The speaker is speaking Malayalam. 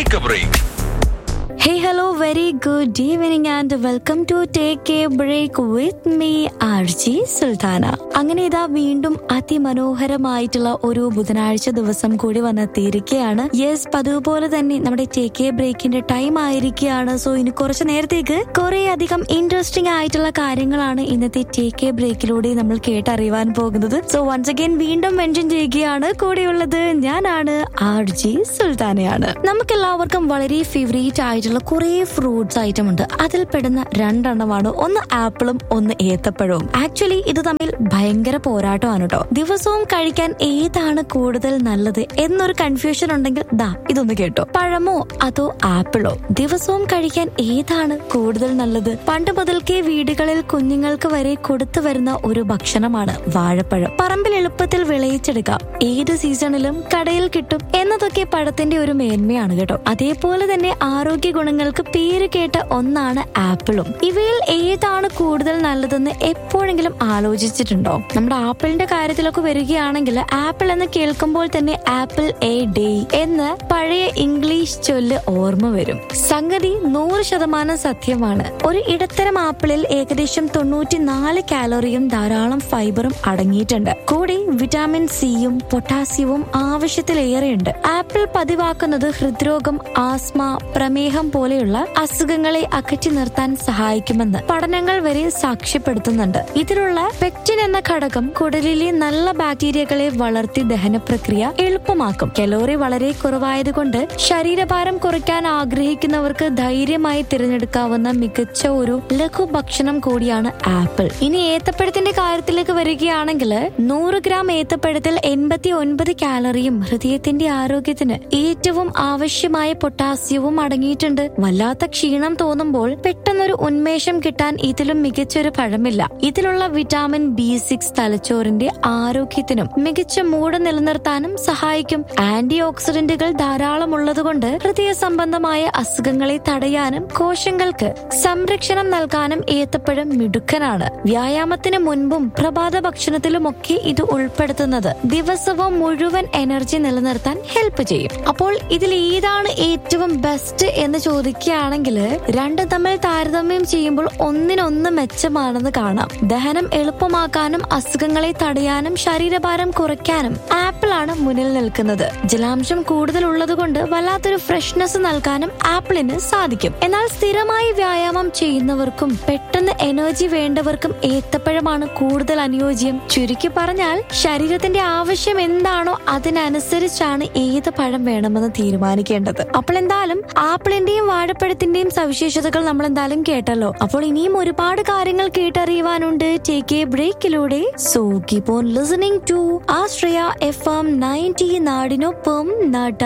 Take a break. Hey, hello, very good evening and welcome to Take a Break with me, RG Sultana അങ്ങനെ ഇതാ വീണ്ടും അതിമനോഹരമായിട്ടുള്ള ഒരു ബുധനാഴ്ച ദിവസം കൂടി വന്നെത്തിയിരിക്കുകയാണ് യെസ് പതിവ് പോലെ തന്നെ നമ്മുടെ ടേക്ക് എ ബ്രേക്കിന്റെ ടൈം ആയിരിക്കുകയാണ് സോ ഇനി കുറച്ച് നേരത്തേക്ക് കുറെ അധികം ഇൻട്രസ്റ്റിംഗ് ആയിട്ടുള്ള കാര്യങ്ങളാണ് ഇന്നത്തെ ടേക്ക് എ ബ്രേക്കിലൂടെ നമ്മൾ കേട്ടറിയുവാൻ പോകുന്നത് സോ വൺസ് അഗൈൻ വീണ്ടും മെൻഷൻ ചെയ്യുകയാണ് കൂടെയുള്ളത് ഞാനാണ് ആർ ജി സുൽത്താനയാണ് നമുക്ക് എല്ലാവർക്കും വളരെ ഫേവറേറ്റ് ആയിട്ടുള്ള കുറെ ഫ്രൂട്ട്സ് ഐറ്റം ഉണ്ട് അതിൽ പെടുന്ന രണ്ടെണ്ണമാണ് ഒന്ന് ആപ്പിളും ഒന്ന് ഏത്തപ്പഴവും ആക്ച്വലി ഇത് തമ്മിൽ ഭയങ്കര പോരാട്ടമാണ് കേട്ടോ ദിവസവും കഴിക്കാൻ ഏതാണ് കൂടുതൽ നല്ലത് എന്നൊരു കൺഫ്യൂഷൻ ഉണ്ടെങ്കിൽ ദാ ഇതൊന്ന് കേട്ടോ പഴമോ അതോ ആപ്പിളോ ദിവസവും കഴിക്കാൻ ഏതാണ് കൂടുതൽ നല്ലത് പണ്ട് മുതൽക്കേ വീടുകളിൽ കുഞ്ഞുങ്ങൾക്ക് വരെ കൊടുത്തു വരുന്ന ഒരു ഭക്ഷണമാണ് വാഴപ്പഴം പറമ്പിൽ എളുപ്പത്തിൽ വിളയിച്ചെടുക്കാം ഏത് സീസണിലും കടയിൽ കിട്ടും എന്നതൊക്കെ പഴത്തിന്റെ ഒരു മേന്മയാണ് കേട്ടോ അതേപോലെ തന്നെ ആരോഗ്യ ഗുണങ്ങൾക്ക് പേര് കേട്ട ഒന്നാണ് ആപ്പിളും ഇവയിൽ ഏതാണ് കൂടുതൽ നല്ലതെന്ന് എപ്പോഴെങ്കിലും ആലോചിച്ചിട്ടുണ്ടോ നമ്മുടെ ആപ്പിളിന്റെ കാര്യത്തിലൊക്കെ വരികയാണെങ്കിൽ ആപ്പിൾ എന്ന് കേൾക്കുമ്പോൾ തന്നെ ആപ്പിൾ എ ഡേ എന്ന് പഴയ ഇംഗ്ലീഷ് ചൊല്ല് ഓർമ്മ വരും സംഗതി നൂറ് ശതമാനം സത്യമാണ് ഒരു ഇടത്തരം ആപ്പിളിൽ ഏകദേശം തൊണ്ണൂറ്റിനാല് കാലോറിയും ധാരാളം ഫൈബറും അടങ്ങിയിട്ടുണ്ട് കൂടെ വിറ്റാമിൻ സിയും പൊട്ടാസ്യവും ആവശ്യത്തിലേറെയുണ്ട് ആപ്പിൾ പതിവാക്കുന്നത് ഹൃദ്രോഗം ആസ്മ പ്രമേഹം പോലെയുള്ള അസുഖങ്ങളെ അകറ്റി നിർത്താൻ സഹായിക്കുമെന്ന് പഠനങ്ങൾ വരെ സാക്ഷ്യപ്പെടുത്തുന്നുണ്ട് ഇതിലുള്ള പെക്റ്റിൻ എന്ന ഘടകം കുടലിലെ നല്ല ബാക്ടീരിയകളെ വളർത്തി ദഹന പ്രക്രിയ എളുപ്പമാക്കും കലോറി വളരെ കുറവായതുകൊണ്ട് ശരീരഭാരം കുറയ്ക്കാൻ ആഗ്രഹിക്കുന്നവർക്ക് ധൈര്യമായി തിരഞ്ഞെടുക്കാവുന്ന മികച്ച ഒരു ലഘു ഭക്ഷണം കൂടിയാണ് ആപ്പിൾ ഇനി ഏത്തപ്പഴത്തിന്റെ കാര്യത്തിലേക്ക് വരികയാണെങ്കിൽ നൂറ് ഗ്രാം ഏത്തപ്പഴത്തിൽ എൺപത്തി ഒൻപത് കാലറിയും ഹൃദയത്തിന്റെ ആരോഗ്യത്തിന് ഏറ്റവും ആവശ്യമായ പൊട്ടാസ്യവും അടങ്ങിയിട്ടുണ്ട് വല്ലാത്ത ക്ഷീണം തോന്നുമ്പോൾ പെട്ടെന്നൊരു ഉന്മേഷം കിട്ടാൻ ഇതിലും മികച്ചൊരു പഴമില്ല ഇതിലുള്ള വിറ്റാമിൻ ബി സിക്സ് തലച്ചോറിന്റെ ആരോഗ്യത്തിനും മികച്ച മൂഡ് നിലനിർത്താനും സഹായിക്കും ആന്റി ഓക്സിഡന്റുകൾ ധാരാളം ഉള്ളതുകൊണ്ട് ഹൃദയ സംബന്ധമായ അസുഖങ്ങളെ തടയാനും കോശങ്ങൾക്ക് സംരക്ഷണം നൽകാനും ഏത്തപ്പഴം മിടുക്കനാണ് വ്യായാമത്തിന് മുൻപും പ്രഭാത ഭക്ഷണത്തിലുമൊക്കെ ഇത് ഉൾപ്പെടുത്തുന്നത് ദിവസവും മുഴുവൻ എനർജി നിലനിർത്താൻ ഹെൽപ്പ് ചെയ്യും അപ്പോൾ ഇതിൽ ഏതാണ് ഏറ്റവും ബെസ്റ്റ് എന്ന് ചോദിക്കുകയാണെങ്കിൽ രണ്ട് തമ്മിൽ താരതമ്യം ചെയ്യുമ്പോൾ ഒന്നിനൊന്ന് മെച്ചമാണെന്ന് കാണാം ദഹനം എളുപ്പമാക്കാനും അസുഖങ്ങളെ തടയാനും ശരീരഭാരം കുറയ്ക്കാനും ആപ്പിൾ ആണ് മുന്നിൽ നിൽക്കുന്നത് ജലാംശം കൂടുതൽ ഉള്ളതുകൊണ്ട് വല്ലാത്തൊരു ഫ്രഷ്നെസ് നൽകാനും ആപ്പിളിന് സാധിക്കും എന്നാൽ സ്ഥിരമായി വ്യായാമം ചെയ്യുന്നവർക്കും പെട്ടെന്ന് എനർജി വേണ്ടവർക്കും ഏത്തപ്പഴമാണ് കൂടുതൽ അനുയോജ്യം ചുരുക്കി പറഞ്ഞാൽ ശരീരത്തിന്റെ ആവശ്യം എന്താണോ അതിനനുസരിച്ചാണ് ഏത് പഴം വേണമെന്ന് തീരുമാനിക്കേണ്ടത് അപ്പോൾ എന്തായാലും ആപ്പിളിന്റെയും വാഴപ്പഴത്തിന്റെയും സവിശേഷതകൾ നമ്മൾ എന്തായാലും കേട്ടല്ലോ അപ്പോൾ ഇനിയും ഒരുപാട് കാര്യങ്ങൾ കേട്ടറിയുവാനുണ്ട് ടേക്ക് എ ബ്രേക്കിലൂടെ so keep on listening to Ashraya F M ninety നാടിനൊപ്പം നാട്ട